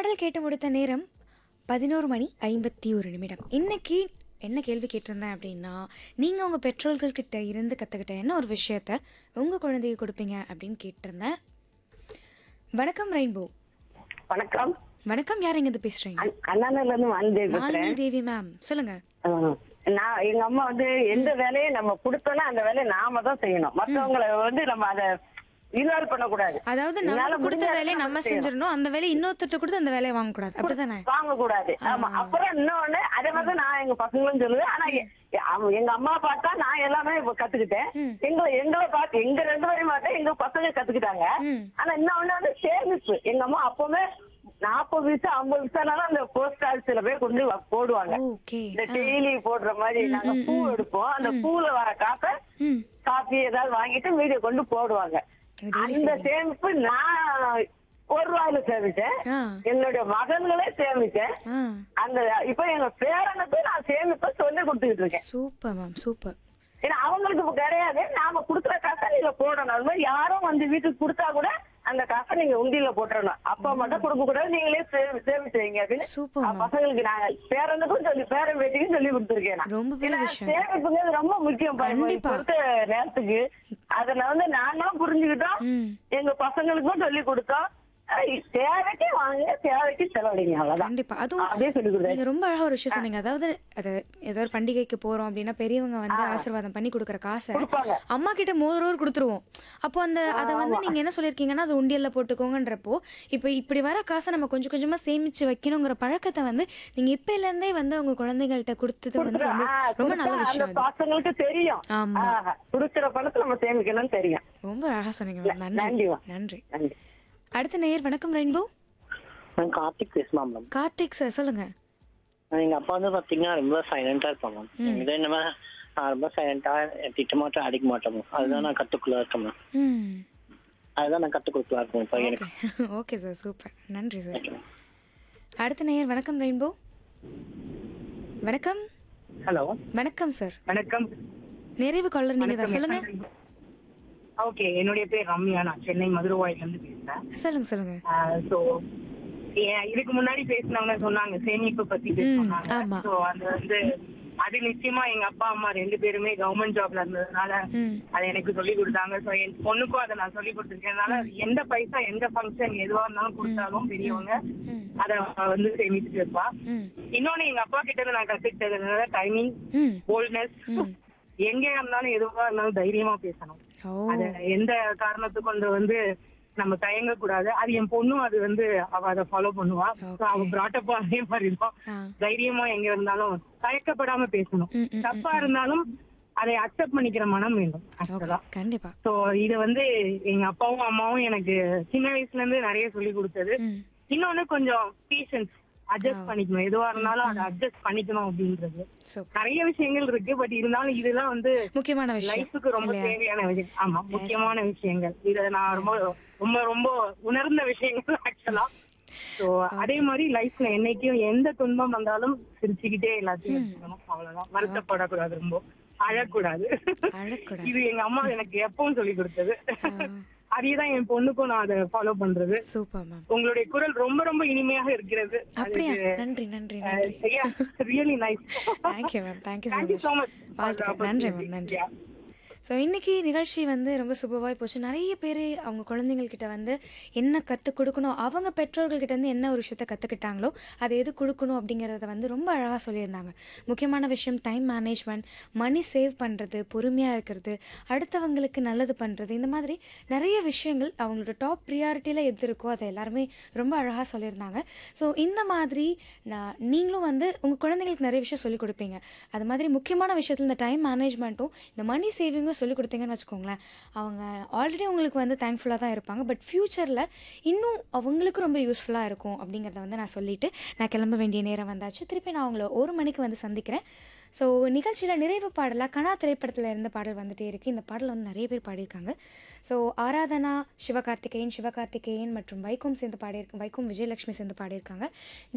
பாடல் கேட்டு முடித்த நேரம் பதினோரு மணி ஐம்பத்தி ஒரு நிமிடம் இன்னைக்கு என்ன கேள்வி கேட்டிருந்தேன் அப்படின்னா நீங்கள் உங்கள் பெற்றோர்கள் கிட்ட இருந்து கற்றுக்கிட்ட என்ன ஒரு விஷயத்த உங்கள் குழந்தைக்கு கொடுப்பீங்க அப்படின்னு கேட்டிருந்தேன் வணக்கம் ரெயின்போ வணக்கம் வணக்கம் யார் எங்க பேசுறீங்க அண்ண- அண்ணாநகர்ல இருந்து வாணிதேவி மாலினி பேசுறேன் தேவி மேம் சொல்லுங்க ஆ. நான் எங்க அம்மா வந்து எந்த வேலையை நம்ம கொடுத்தோம்னா அந்த வேலையை நாம தான் செய்யணும் மத்தவங்களை வந்து நம்ம அதை இன்வால்வ் பண்ணக்கூடாது அதாவது என்னால நம்ம கொடுத்த முடிஞ்ச வேலையை அளவுக்கு நம்ம செய்யணும். செஞ்சிடணும் அந்த வேலையை இன்னொருத்தட்ட கொடுத்து அந்த வேலையை வாங்கக்கூடாது அப்படிதானே வாங்க கூடாது ஆமா அப்புறம் இன்னொன்னு அதே மாதிரி தான் நான் எங்க பசங்களும் சொல்லுவேன் ஆனா எ- அவங்க- எங்க அம்மா பார்த்தா நான் எல்லாமே இப்ப கத்துக்கிட்டேன் எங்களை எங்களை பார்த்து எங்க ரெண்டு பேரையும் பார்த்தா எங்க பசங்க கத்துக்கிட்டாங்க ம். ஆனா இன்னொன்னு வந்து சேமிப்பு எங்க அம்மா அப்பவுமே நாற்பது வயசு ஐம்பது வயசுனாலும் அந்த போஸ்ட் சில பேர் கொண்டு வ- போடுவாங்க ஓகே இந்த டெய்லி போடுற மாதிரி நாங்க பூ எடுப்போம் அந்த பூல வர காசை ம் காஃபி ஏதாவது வாங்கிட்டு வீடியோ கொண்டு போடுவாங்க Daily அந்த சேமிப்பு நான் ஒரு ரூபாயில சேமிச்சேன் ஆ என்னுடைய மகன்களே சேமிச்சேன் ஆ அந்த இப்ப எங்க பேரனுக்கு நான் சேமிப்ப சொல்லி கொடுத்துக்கிட்டு இருக்கேன் சூப்பர் மேம் சூப்பர் ஏன்னா அவங்களுக்கு இப்ப கிடையாது நாம குடுக்குற காசை நீங்க போடணும் அது மாதிரி யாரும் வந்து வீட்டுக்கு கொடுத்தா கூட அந்த காசை நீங்க உண்டியில போட்டுறணும் அப்பா மட்டும் கொடுக்க கூடாது நீங்களே சே- சேமிச்சு வைங்க அப்படின்னு சூப்பர் ஆ, மேம் பசங்களுக்கு நாங்க பேரனுக்கும் சொல்லி பேரன் பேட்டிக்கும் சொல்லி கொடுத்துருக்கேன் நான். ரொம்ப பெரிய ஏன்னா, விஷயம் சேமிப்புங்கிறது ரொம்ப முக்கியம் பாருங்க கண்டிப்பா. இப்ப இருக்க நேரத்துக்கு அத நான் வந்து நாங்களும் புரிஞ்சுக்கிட்டோம் ம் எங்க பசங்களுக்கும் சொல்லி கொடுத்தோம் அஹ் தேவைக்கு வாங்க தேவைக்கு செலவழிங்க அவ்வளவுதான் கண்டிப்பா அதுவும் அப்படியே சொல்லி கொடுத்தாரு நீங்க ரொம்ப அழகா ஒரு விஷயம் சொன்னீங்க அதாவது அது ஏதோ ஒரு பண்டிகைக்கு போறோம் அப்படின்னா பெரியவங்க வந்து ஆசீர்வாதம் பண்ணி கொடுக்குற காசை கொடுப்பாங்க அம்மா கிட்ட மோதரோர் கொடுத்துருவோம் அப்போ அந்த அதை வந்து நீங்க என்ன சொல்லியிருக்கீங்கன்னா அது உண்டியல்ல போட்டுக்கோங்கன்றப்போ இப்போ இப்படி வர காசை நம்ம கொஞ்சம் கொஞ்சமா சேமிச்சு வைக்கணுங்கிற பழக்கத்தை வந்து நீங்க இப்பையில இருந்தே வந்து உங்க குழந்தைகள்கிட்ட கொடுத்தது வந்து ரொம்ப ஆஹ் ரொம்ப நல்ல கொடுத்தா விஷயம் அந்த அது பசங்களுக்கு தெரியும் ஆமா ஆஹ் குடுக்கிற பணத்தை நம்ம சேமிக்கணும்னு தெரியும் ரொம்ப அழகா சொன்னீங்க மேம் நன்றி நன்றிமா. நன்றி நன்றி அடுத்த நேயர் வணக்கம் ரெயின்போ நான் கார்த்திக் பேசுமா மேம் கார்த்திக் சார் சொல்லுங்க எங்க அப்பா வந்து பாத்தீங்கன்னா ரொம்ப சைலண்டா இருப்பாங்க மேம் இதே என்ன நான் ரொம்ப சைலண்டா திட்ட மாட்டேன் அடிக்க மாட்டேன் மேம் அதுதான் நான் கத்துக்குள்ள இருக்கேன் மேம் ம் அதுதான் நான் கத்துக்குள்ள இருக்கேன் இப்போ எனக்கு ஓகே ஓகே சார் சூப்பர் நன்றி சார் Okay, ma'am. அடுத்த நேயர் வணக்கம் ரெயின்போ வணக்கம் ஹலோ வணக்கம் சார் வணக்கம் நிறைவு காலர் நீங்க தான் சொல்லுங்க ஓகே என்னுடைய பேர் ரம்யா நான் சென்னை மதுரவாயில இருந்து பேசுறேன் சொல்லுங்க சொல்லுங்க ஸோ இதுக்கு முன்னாடி பேசினவங்க சொன்னாங்க சேமிப்பு பத்தி ம், சொன்னாங்க ஆமா. ஸோ அது வந்து அது நிச்சயமா எங்க அப்பா அம்மா ரெண்டு பேருமே கவர்மெண்ட் ஜாப்ல இருந்ததுனால ம் அதை எனக்கு சொல்லி கொடுத்தாங்க ஸோ என் பொண்ணுக்கும் அதை நான் சொல்லி கொடுத்துருக்கேன் எந்த பைசா எந்த ஃபங்க்ஷன் எதுவா இருந்தாலும் கொடுத்தாலும் பெரியவங்க ம் அதை வந்து சேமிச்சு வைப்பா ம் இன்னொன்னு எங்க அப்பா கிட்ட இருந்து நான் கத்துக்கிட்டதுனால டைமிங் ம் போல்ட்னஸ் ம் எங்க இருந்தாலும் எதுவா இருந்தாலும் தைரியமா பேசணும் ஓ அத எந்த காரணத்தை கொண்டு வந்து நம்ம தயங்க கூடாது அது என் பொண்ணும் அது வந்து அவ அதை ஃபாலோ பண்ணுவா So, அவ பிராட்டப்பா அதே மாதிரி தான் ஆ தைரியமா எங்க இருந்தாலும் தயக்கப்படாம பேசணும் ம், ம், தப்பா இருந்தாலும் அதை அக்செப்ட் பண்ணிக்கிற மனம் வேண்டும் ஆக்சுவலா கண்டிப்பா சோ இது வந்து எங்க அப்பாவும் அம்மாவும் எனக்கு சின்ன வயசுல இருந்து நிறைய சொல்லி கொடுத்தது ம் இன்னொன்னு கொஞ்சம் பேஷன்ஸ் அட்ஜஸ்ட் பண்ணிக்கணும் எதுவா இருந்தாலும் அதை அட்ஜஸ்ட் பண்ணிக்கணும் அப்படின்றது சூப்பர் நிறைய விஷயங்கள் இருக்கு பட் இருந்தாலும் இதெல்லாம் வந்து முக்கியமான விஷயம் லைஃபுக்கு ரொம்ப தேவையான விஷயம் ஆமா முக்கியமான விஷயங்கள் இத நான் ரொம்ப ரொம்ப ரொம்ப உணர்ந்த விஷயங்கள் ஆக்சுவலா சோ அதே மாதிரி லைஃப்ல என்னைக்கும் எந்த துன்பம் வந்தாலும் சிரிச்சுக்கிட்டே எல்லாத்தையும் எடுத்துக்கணும் அவ்வளவுதான் வருத்தப்படக்கூடாது ரொம்ப அழக்கூடாது அழக்கூடாது இது எங்க அம்மா எனக்கு எப்பவும் சொல்லி கொடுத்தது அதேதான் என் பொண்ணுக்கும் நான் அதை ஃபாலோ பண்றது சூப்பர் மேம் உங்களுடைய குரல் ரொம்ப ரொம்ப இனிமையாக இருக்கிறது அப்படியா நன்றி நன்றி நன்றி really nice thank you ma'am thank you so thank you much so much வாழ்த்துக்கள் நன்றி மேம் நன்றி ஸோ இன்றைக்கி நிகழ்ச்சி வந்து ரொம்ப சுபவாய் போச்சு நிறைய பேர் அவங்க குழந்தைங்கள்கிட்ட வந்து என்ன கற்றுக் கொடுக்கணும் அவங்க பெற்றோர்கள்கிட்ட இருந்து என்ன ஒரு விஷயத்த கற்றுக்கிட்டாங்களோ அதை எது கொடுக்கணும் அப்படிங்கிறத வந்து ரொம்ப அழகாக சொல்லியிருந்தாங்க முக்கியமான விஷயம் டைம் மேனேஜ்மெண்ட் மணி சேவ் பண்ணுறது பொறுமையாக இருக்கிறது அடுத்தவங்களுக்கு நல்லது பண்ணுறது இந்த மாதிரி நிறைய விஷயங்கள் அவங்களோட டாப் ப்ரியாரிட்டியில் எது இருக்கோ அதை எல்லாருமே ரொம்ப அழகாக சொல்லியிருந்தாங்க ஸோ இந்த மாதிரி நான் நீங்களும் வந்து உங்கள் குழந்தைங்களுக்கு நிறைய விஷயம் சொல்லிக் கொடுப்பீங்க அது மாதிரி முக்கியமான விஷயத்தில் இந்த டைம் மேனேஜ்மெண்ட்டும் இந்த மணி சேவிங்கும் சொல்லிக் கொடுத்தீங்கன்னு வச்சுக்கோங்களேன் அவங்க ஆல்ரெடி உங்களுக்கு வந்து தேங்க்ஃபுல்லாக தான் இருப்பாங்க பட் ஃப்யூச்சரில் இன்னும் அவங்களுக்கு ரொம்ப யூஸ்ஃபுல்லாக இருக்கும் அப்படிங்கிறத வந்து நான் சொல்லிவிட்டு நான் கிளம்ப வேண்டிய நேரம் வந்தாச்சு திருப்பி நான் அவங்கள ஒரு மணிக்கு வந்து சந்திக்கிறேன் ஸோ நிகழ்ச்சியில் நிறைவு பாடலாக கனா திரைப்படத்தில் இருந்த பாடல் வந்துட்டே இருக்குது இந்த பாடல் வந்து நிறைய பேர் பாடியிருக்காங்க ஸோ ஆராதனா சிவகார்த்திகேயன் சிவகார்த்திகேயன் மற்றும் வைக்கம் சேர்ந்து பாடியிருக்க வைக்கம் விஜயலட்சுமி சேர்ந்து பாடியிருக்காங்க